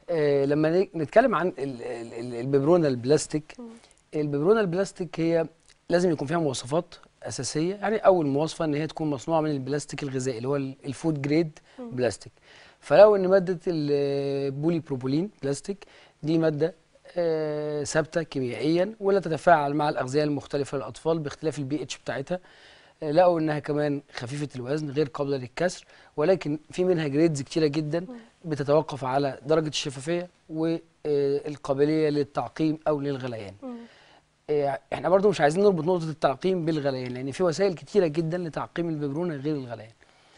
آه لما ن- نتكلم عن ال- ال- ال- الببرونه البلاستيك الببرونه البلاستيك هي لازم يكون فيها مواصفات اساسيه يعني اول مواصفه ان هي تكون مصنوعه من البلاستيك الغذائي اللي هو ال- الفود جريد بلاستيك فلو ان ماده البولي بروبولين بلاستيك دي ماده آه، ثابته كيميائيا ولا تتفاعل مع الاغذيه المختلفه للاطفال باختلاف البي اتش بتاعتها آه، لقوا انها كمان خفيفه الوزن غير قابله للكسر ولكن في منها جريدز كتيره جدا بتتوقف على درجه الشفافيه والقابليه للتعقيم او للغليان آه، احنا برضو مش عايزين نربط نقطه التعقيم بالغليان لان في وسائل كتيره جدا لتعقيم الببرونه غير الغليان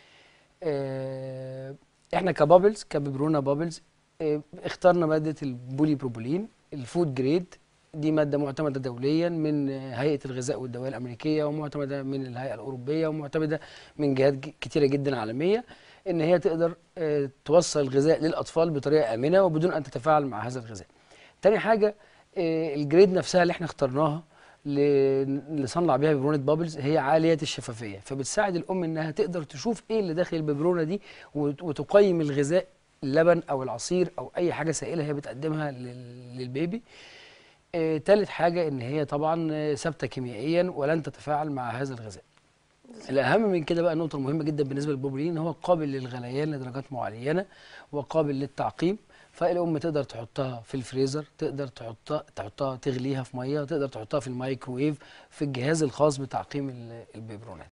آه، احنا كبابلز كببرونه بابلز آه، اخترنا ماده البولي بروبولين الفود جريد دي ماده معتمده دوليا من آه، هيئه الغذاء والدواء الامريكيه ومعتمده من الهيئه الاوروبيه ومعتمده من جهات ج- كتيره جدا عالميه ان هي تقدر آه، توصل الغذاء للاطفال بطريقه امنه وبدون ان تتفاعل مع هذا الغذاء. تاني حاجه آه، الجريد نفسها اللي احنا اخترناها ل- نصنع بيها ببرونه بابلز هي عاليه الشفافيه فبتساعد الام انها تقدر تشوف ايه اللي داخل الببرونه دي وت- وتقيم الغذاء اللبن او العصير او اي حاجه سائله هي بتقدمها لل- للبيبي آه، تالت حاجه ان هي طبعا آه، ثابته كيميائيا ولن تتفاعل مع هذا الغذاء الاهم من كده بقى النقطه المهمه جدا بالنسبه للبوبلين ان هو قابل للغليان لدرجات معينه وقابل للتعقيم فالام تقدر تحطها في الفريزر تقدر تحطها تحطها تغليها في ميه تقدر تحطها في الميكروويف في الجهاز الخاص بتعقيم ال- البيبرونات